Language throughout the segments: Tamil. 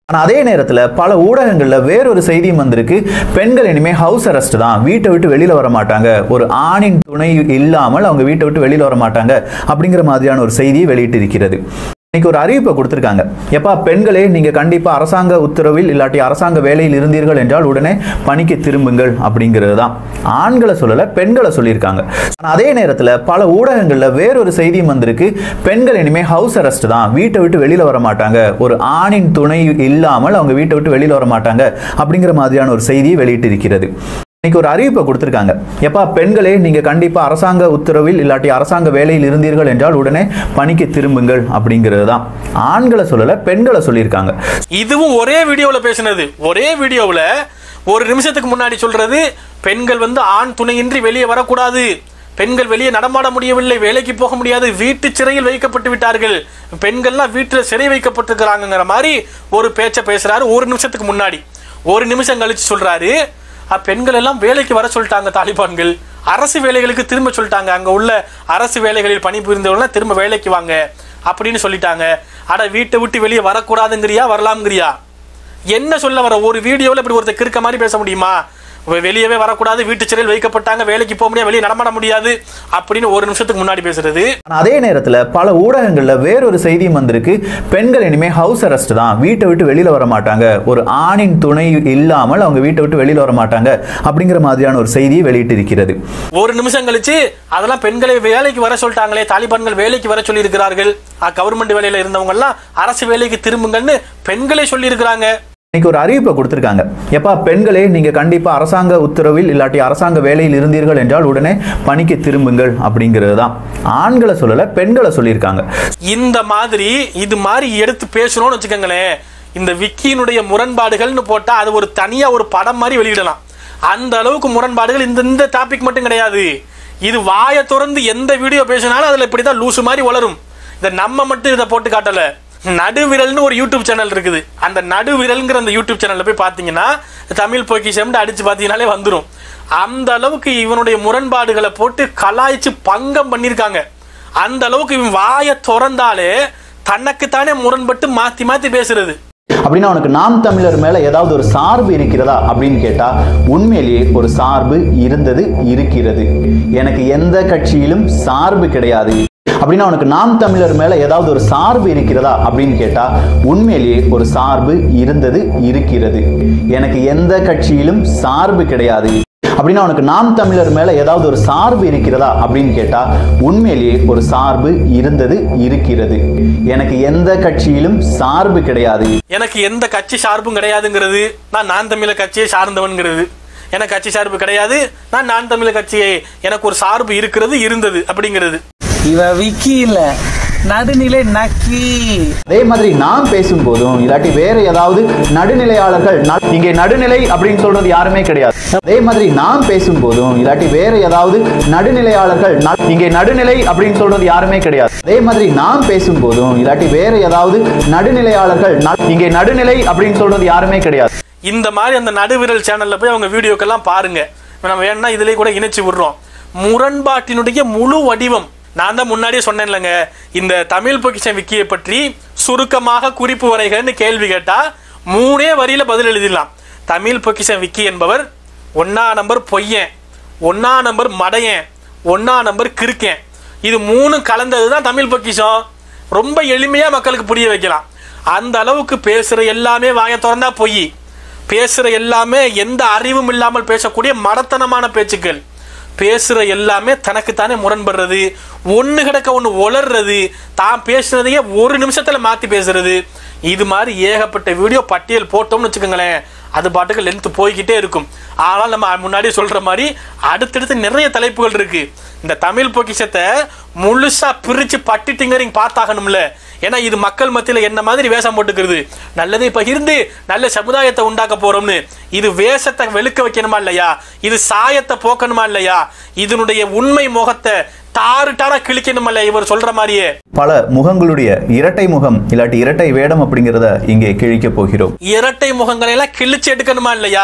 ஆனா அதே நேரத்துல பல ஊடகங்கள்ல வேறொரு செய்தியும் வந்திருக்கு பெண்கள் இனிமே ஹவுஸ் அரெஸ்ட் தான் வீட்டை விட்டு வெளியில வர மாட்டாங்க ஒரு ஆணின் துணை இல்லாமல் அவங்க வீட்டை விட்டு வெளியில வர மாட்டாங்க அப்படிங்கிற மாதிரியான ஒரு செய்தியை வெளியிட்டு இருக்கிறது இன்னைக்கு ஒரு அறிவிப்பை கொடுத்திருக்காங்க எப்பா பெண்களே நீங்க கண்டிப்பா அரசாங்க உத்தரவில் இல்லாட்டி அரசாங்க வேலையில் இருந்தீர்கள் என்றால் உடனே பணிக்கு திரும்புங்கள் அப்படிங்கிறது தான் ஆண்களை சொல்லல பெண்களை சொல்லியிருக்காங்க ஆனா அதே நேரத்துல பல ஊடகங்கள்ல வேறொரு செய்தியும் வந்திருக்கு பெண்கள் இனிமே ஹவுஸ் அரெஸ்ட் தான் வீட்டை விட்டு வெளியில வர மாட்டாங்க ஒரு ஆணின் துணை இல்லாமல் அவங்க வீட்டை விட்டு வெளியில வர மாட்டாங்க அப்படிங்கிற மாதிரியான ஒரு செய்தியை வெளியிட்டு இருக்கிறது இன்னைக்கு ஒரு அறிவிப்பை கொடுத்திருக்காங்க எப்பா பெண்களே நீங்க கண்டிப்பா அரசாங்க உத்தரவில் இல்லாட்டி அரசாங்க வேலையில் இருந்தீர்கள் என்றால் உடனே பணிக்கு திரும்புங்கள் அப்படிங்கிறது தான் ஆண்களை சொல்லல பெண்களை சொல்லியிருக்காங்க இதுவும் ஒரே வீடியோவில் பேசினது ஒரே வீடியோவில் ஒரு நிமிஷத்துக்கு முன்னாடி சொல்றது பெண்கள் வந்து ஆண் துணையின்றி வெளியே வரக்கூடாது பெண்கள் வெளியே நடமாட முடியவில்லை வேலைக்கு போக முடியாது வீட்டு சிறையில் வைக்கப்பட்டு விட்டார்கள் பெண்கள்லாம் வீட்டில் சிறை வைக்கப்பட்டிருக்கிறாங்கங்கிற மாதிரி ஒரு பேச்சை பேசுறாரு ஒரு நிமிஷத்துக்கு முன்னாடி ஒரு நிமிஷம் கழிச்சு சொல்றாரு "அ, பெண்கள் எல்லாம் வேலைக்கு வர சொல்லிட்டாங்க தாலிபான்கள் அரசு வேலைகளுக்கு திரும்ப சொல்லிட்டாங்க அங்க உள்ள அரசு வேலைகளில் பணிபுரிந்தவர்கள் திரும்ப வேலைக்கு வாங்க அப்படின்னு சொல்லிட்டாங்க அட வீட்டை விட்டு வெளியே வரக்கூடாதுங்கிறியா வரலாம்ங்கிறியா என்ன சொல்ல வர ஒரு வீடியோவில் இப்படி ஒருத்தர் கிறுக்க மாதிரி பேச முடியுமா வெ- வெளியவே வரக்கூடாது வீட்டு சிறையில் வைக்கப்பட்டாங்க வேலைக்கு போக முடியாது வெளியே நடமாட முடியாது அப்படின்னு ஒரு நிமிஷத்துக்கு முன்னாடி பேசுறது ஆனா அதே நேரத்துல பல ஊடகங்கள்ல வேறொரு செய்தியும் வந்திருக்கு பெண்கள் இனிமே ஹவுஸ் அரெஸ்ட் தான் வீட்டை விட்டு வெளியில வர மாட்டாங்க ஒரு ஆணின் துணை இல்லாமல் அவங்க வீட்டை விட்டு வெளியில வர மாட்டாங்க அப்படிங்கிற மாதிரியான ஒரு செய்தியை வெளியிட்டு இருக்கிறது ஒரு நிமிஷம் கழிச்சு அதெல்லாம் பெண்களை வேலைக்கு வர சொல்லிட்டாங்களே தாலிபான்கள் வேலைக்கு வர சொல்லி இருக்கிறார்கள் கவர்மெண்ட் வேலையில இருந்தவங்க எல்லாம் அரசு வேலைக்கு திரும்புங்கன்னு பெண்களே சொல்லி இருக்கிறாங்க இன்னைக்கு ஒரு அறிவிப்பை கொடுத்திருக்காங்க எப்பா பெண்களே நீங்க கண்டிப்பா அரசாங்க உத்தரவில் இல்லாட்டி அரசாங்க வேலையில் இருந்தீர்கள் என்றால் உடனே பணிக்கு திரும்புங்கள் அப்படிங்கிறது தான் ஆண்களை சொல்லல பெண்களை சொல்லியிருக்காங்க இந்த மாதிரி இது மாதிரி எடுத்து பேசணும்னு வச்சுக்கோங்களேன் இந்த விக்கியினுடைய முரண்பாடுகள்னு போட்டா அது ஒரு தனியா ஒரு படம் மாதிரி வெளியிடலாம் அந்த அளவுக்கு முரண்பாடுகள் இந்த இந்த டாபிக் மட்டும் கிடையாது இது வாயை திறந்து எந்த வீடியோ பேசினாலும் அதுல இப்படிதான் லூசு மாதிரி வளரும் இதை நம்ம மட்டும் இதை போட்டு காட்டல நடுவிரல்னு ஒரு யூடியூப் சேனல் இருக்குது அந்த நடுவிரல்ங்கிற அந்த யூடியூப் சேனல்ல போய் பார்த்தீங்கன்னா தமிழ் பொக்கிஷம்னு அடிச்சு பார்த்தீங்கனாலே வந்துடும் அந்த அளவுக்கு இவனுடைய முரண்பாடுகளை போட்டு கலாய்ச்சு பங்கம் பண்ணியிருக்காங்க அந்த அளவுக்கு இவன் வாயை திறந்தாலே தனக்குத்தானே முரண்பட்டு மாத்தி மாத்தி பேசுறது அப்படின்னா உனக்கு நாம் தமிழர் மேல ஏதாவது ஒரு சார்பு இருக்கிறதா அப்படின்னு கேட்டா உண்மையிலேயே ஒரு சார்பு இருந்தது இருக்கிறது எனக்கு எந்த கட்சியிலும் சார்பு கிடையாது அப்படின்னா உனக்கு நாம் தமிழர் மேல ஏதாவது ஒரு சார்பு இருக்கிறதா அப்படின்னு கேட்டா உண்மையிலேயே ஒரு சார்பு இருந்தது இருக்கிறது எனக்கு எந்த கட்சியிலும் சார்பு கிடையாது அப்படின்னா உனக்கு நாம் தமிழர் மேல ஏதாவது ஒரு சார்பு இருக்கிறதா அப்படின்னு கேட்டா உண்மையிலேயே ஒரு சார்பு இருந்தது இருக்கிறது எனக்கு எந்த கட்சியிலும் சார்பு கிடையாது எனக்கு எந்த கட்சி சார்பும் கிடையாதுங்கிறது நான் நான் தமிழ கட்சியை சார்ந்தவன்கிறது எனக்கு கட்சி சார்பு கிடையாது நான் நான் தமிழ கட்சியை எனக்கு ஒரு சார்பு இருக்கிறது இருந்தது அப்படிங்கிறது இவ விக்கி இல்ல நடுநிலை நக்கி அதே மாதிரி நான் பேசும்போதும் இல்லாட்டி வேற ஏதாவது நடுநிலையாளர்கள் ந- இங்கே நடுநிலை அப்படின்னு சொல்றது யாருமே கிடையாது அதே மாதிரி நான் பேசும்போதும் இல்லாட்டி வேற ஏதாவது நடுநிலையாளர்கள் ந- இங்கே நடுநிலை அப்படின்னு சொல்றது யாருமே கிடையாது அதே மாதிரி நான் பேசும்போதும் இல்லாட்டி வேற ஏதாவது நடுநிலையாளர்கள் ந- இங்கே நடுநிலை அப்படின்னு சொல்றது யாருமே கிடையாது இந்த மாதிரி அந்த நடுவிரல் சேனல்ல போய் அவங்க வீடியோக்கெல்லாம் பாருங்க இப்ப நம்ம வேணா இதுலயே கூட இணைச்சு விடுறோம் முரண்பாட்டினுடைய முழு வடிவம் நான் தான் முன்னாடியே சொன்னேன் இல்லைங்க இந்த தமிழ் பொக்கிஷன் விக்கியை பற்றி சுருக்கமாக குறிப்பு வரைகன்னு கேள்வி கேட்டா மூணே வரியில பதில் எழுதிடலாம் தமிழ் பொக்கிஷன் விக்கி என்பவர் ஒன்னா நம்பர் பொய்யன் ஒன்னா நம்பர் மடையன் ஒன்னா நம்பர் கிறுக்கன் இது மூணு கலந்தது தான் தமிழ் பொக்கிஷம் ரொம்ப எளிமையா மக்களுக்கு புரிய வைக்கலாம் அந்த அளவுக்கு பேசுற எல்லாமே வாயை திறந்தா பொய் பேசுற எல்லாமே எந்த அறிவும் இல்லாமல் பேசக்கூடிய மடத்தனமான பேச்சுக்கள் பேசுற எல்லாமே தனக்குத்தானே முரண்படுறது ஒண்ணு கிடக்க ஒண்ணு உளர்றது தான் பேசுனதையே ஒரு நிமிஷத்துல மாத்தி பேசுறது இது மாதிரி ஏகப்பட்ட வீடியோ பட்டியல் போட்டோம்னு வச்சுக்கோங்களேன் அது பாட்டுக்கு லென்த் போய்கிட்டே இருக்கும் ஆனால் நம்ம முன்னாடியே சொல்ற மாதிரி அடுத்தடுத்து நிறைய தலைப்புகள் இருக்கு இந்த தமிழ் பொக்கிஷத்தை முழுசா பிரிச்சு பட்டி டிங்கரிங் பார்த்தாகணும்ல ஏன்னா இது மக்கள் மத்தியில என்ன மாதிரி வேஷம் போட்டுக்கிறது நல்லதை பகிர்ந்து நல்ல சமுதாயத்தை உண்டாக்க போறோம்னு இது வேஷத்தை வெளுக்க வைக்கணுமா இல்லையா இது சாயத்தை போக்கணுமா இல்லையா இதனுடைய உண்மை முகத்தை டாரு டாரா கிழிக்கணுமா இல்லையா இவர் சொல்ற மாதிரியே பல முகங்களுடைய இரட்டை முகம் இல்லாட்டி இரட்டை வேடம் அப்படிங்கிறத இங்கே கிழிக்க போகிறோம் இரட்டை முகங்களை எல்லாம் கிழிச்சு எடுக்கணுமா இல்லையா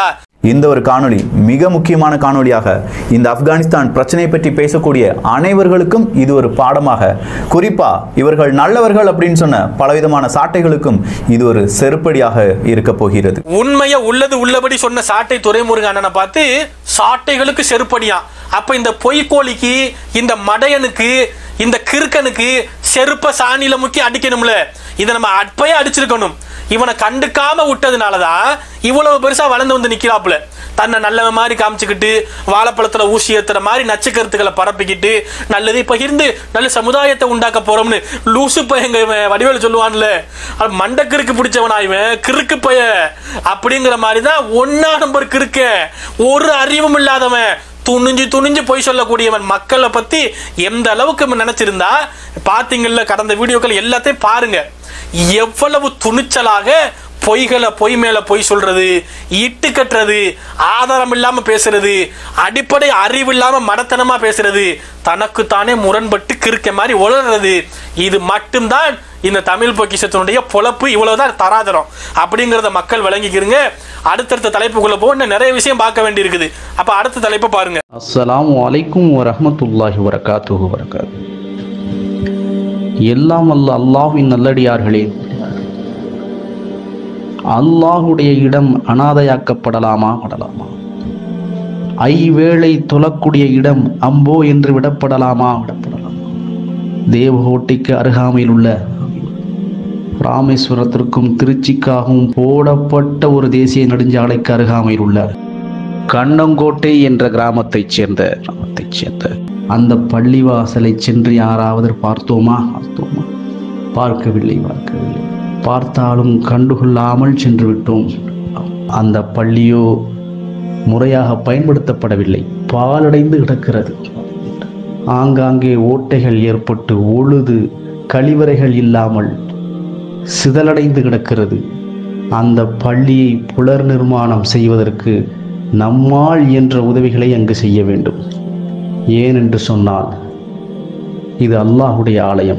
இந்த ஒரு காணொளி மிக முக்கியமான காணொளியாக இந்த ஆப்கானிஸ்தான் பிரச்சனை பற்றி பேசக்கூடிய அனைவர்களுக்கும் இது ஒரு பாடமாக குறிப்பா இவர்கள் நல்லவர்கள் அப்படின்னு சொன்ன பலவிதமான சாட்டைகளுக்கும் இது ஒரு செருப்படியாக இருக்க போகிறது உண்மைய உள்ளது உள்ளபடி சொன்ன சாட்டை துரைமுருகன் அண்ணனை பார்த்து சாட்டைகளுக்கு செருப்படியாம் அப்ப இந்த பொய்க்கோழிக்கு இந்த மடையனுக்கு இந்த கிறுக்கனுக்கு செருப்ப சாணியில முக்கி அடிக்கணும்ல இதை நம்ம அப்பயே அடிச்சிருக்கணும் இவனை கண்டுக்காம விட்டதுனாலதான் இவ்வளவு பெருசா வளர்ந்து வந்து நிக்கிறாப்புல தன்னை நல்லவன் மாதிரி காமிச்சுக்கிட்டு வாழைப்பழத்துல ஊசி ஏத்துற மாதிரி நச்சு கருத்துக்களை பரப்பிக்கிட்டு நல்லதை பகிர்ந்து நல்ல சமுதாயத்தை உண்டாக்க போறோம்னு லூசு பையங்க இவன் வடிவேலு சொல்லுவான்ல அவன் மண்டை கிறுக்கு பிடிச்சவனா இவன் கிறுக்கு பைய அப்படிங்கிற மாதிரி தான் ஒன்னா நம்பர் கிறுக்க ஒரு அறிவும் இல்லாதவன் துணிஞ்சு துணிஞ்சு பொய் சொல்லக்கூடியவன் மக்களை பத்தி எந்த அளவுக்கு இவன் நினைச்சிருந்தா பாத்தீங்கல்ல கடந்த வீடியோக்கள் எல்லாத்தையும் பாருங்க எவ்வளவு துணிச்சலாக பொய்களை பொய் மேல பொய் சொல்றது இட்டு கட்டுறது ஆதாரம் இல்லாம பேசுறது அடிப்படை அறிவு இல்லாம மடத்தனமா பேசுறது தனக்கு தானே முரண்பட்டு கிறுக்க மாதிரி உளறது இது மட்டும்தான் இந்த தமிழ் பொக்கிஷத்தினுடைய பொழப்பு இவ்வளவுதான் தராதரம் அப்படிங்கறத மக்கள் விளங்கிக்கிறங்க அடுத்தடுத்த தலைப்புக்குள்ள போ இன்னும் நிறைய விஷயம் பார்க்க வேண்டியிருக்குது அப்ப அடுத்த தலைப்பை பாருங்க அஸ்ஸலாமு அலைக்கும் வரஹ்மத்துல்லாஹி வரகாத்துஹு வரகாத்து எல்லாம் அல்ல அல்லாஹ்வின் நல்லடியார்களே அல்லாஹுடைய இடம் அனாதையாக்கப்படலாமா படலாமா ஐவேளை தொழக்கூடிய இடம் அம்போ என்று விடப்படலாமா விடப்படலாமா தேவகோட்டைக்கு அருகாமையில் உள்ள ராமேஸ்வரத்திற்கும் திருச்சிக்காகவும் போடப்பட்ட ஒரு தேசிய நெடுஞ்சாலைக்கு அருகாமையில் உள்ள கண்ணங்கோட்டை என்ற கிராமத்தைச் சேர்ந்த கிராமத்தைச் சேர்ந்த அந்த பள்ளிவாசலை சென்று யாராவது பார்த்தோமா பார்த்தோமா பார்க்கவில்லை பார்க்கவில்லை பார்த்தாலும் கண்டுகொள்ளாமல் சென்று விட்டோம் அந்த பள்ளியோ முறையாக பயன்படுத்தப்படவில்லை பாலடைந்து கிடக்கிறது ஆங்காங்கே ஓட்டைகள் ஏற்பட்டு ஒழுது கழிவறைகள் இல்லாமல் சிதலடைந்து கிடக்கிறது அந்த பள்ளியை புலர் நிர்மாணம் செய்வதற்கு நம்மால் என்ற உதவிகளை அங்கு செய்ய வேண்டும் ஏனென்று சொன்னால் இது அல்லாஹுடைய ஆலயம்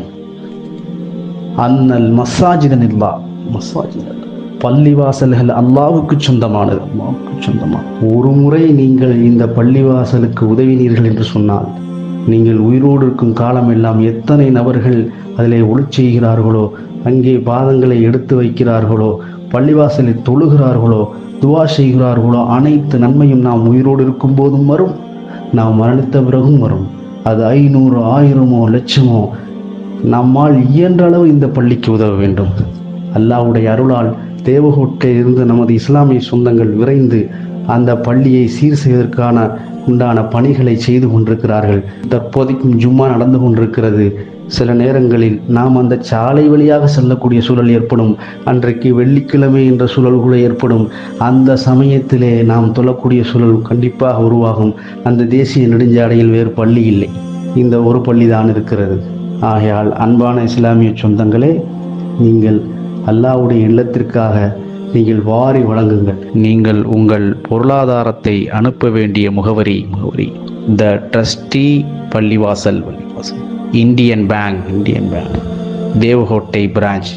அன்னல் மசாஜிதன் இல்லா மசாஜித் பள்ளிவாசல்கள் அல்லாஹ்வுக்கு சொந்தமானது அல்லாஹ்வுக்கு சொந்தமானது ஒரு முறை நீங்கள் இந்த பள்ளிவாசலுக்கு உதவினீர்கள் என்று சொன்னால் நீங்கள் உயிரோடு இருக்கும் காலம் எல்லாம் எத்தனை நபர்கள் அதிலே ஒளிச் செய்கிறார்களோ அங்கே பாதங்களை எடுத்து வைக்கிறார்களோ பள்ளிவாசலில் தொழுகிறார்களோ துவா செய்கிறார்களோ அனைத்து நன்மையும் நாம் உயிரோடு இருக்கும் போதும் வரும் நாம் மரணித்த பிறகும் வரும் அது ஐநூறு ஆயிரமோ லட்சமோ நம்மால் இயன்ற அளவு இந்த பள்ளிக்கு உதவ வேண்டும் அல்லாஹ்வுடைய அருளால் தேவகோட்டையில் இருந்து நமது இஸ்லாமிய சொந்தங்கள் விரைந்து அந்த பள்ளியை சீர் செய்வதற்கான உண்டான பணிகளை செய்து கொண்டிருக்கிறார்கள் தற்போதைக்கும் ஜும்மா நடந்து கொண்டிருக்கிறது சில நேரங்களில் நாம் அந்த சாலை வழியாக செல்லக்கூடிய சூழல் ஏற்படும் அன்றைக்கு வெள்ளிக்கிழமை என்ற சூழல் கூட ஏற்படும் அந்த சமயத்திலே நாம் தொழக்கூடிய சூழல் கண்டிப்பாக உருவாகும் அந்த தேசிய நெடுஞ்சாலையில் வேறு பள்ளி இல்லை இந்த ஒரு பள்ளி தான் இருக்கிறது ஆகையால் அன்பான இஸ்லாமிய சொந்தங்களே நீங்கள் அல்லாஹ்வுடைய இல்லத்திற்காக நீங்கள் வாரி வழங்குங்கள் நீங்கள் உங்கள் பொருளாதாரத்தை அனுப்ப வேண்டிய முகவரி முகவரி த ட்ரஸ்டி பள்ளிவாசல் பள்ளிவாசல் Indian bank Indian bank Devakottai branch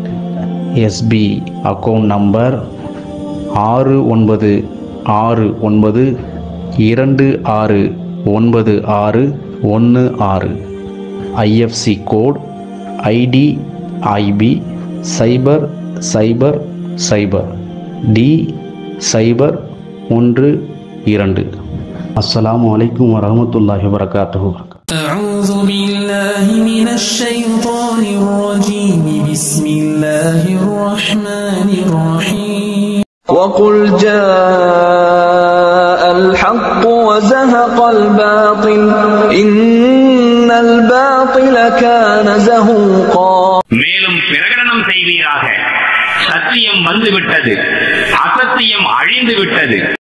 SB account number ஆறு ஒன்பது ஆறு ஒன்பது இரண்டு ஆறு ஒன்பது ஆறு ஒன்று ஆறு IFSC code ID IB cipher cipher cipher T cipher ஒன்று இரண்டு அஸ்ஸலாமு அலைக்கும் வரஹ்மத்துல்லாஹி வரகாத்துஹு أعوذ بالله من الشيطان الرجيم بسم الله الرحمن الرحيم وقل جاء الحق وزهق الباطل إن الباطل كان زهوقا மேலும் பிரகடனம் செய்வீராக சத்தியம் வந்துவிட்டது அசத்தியம் அழிந்து விட்டது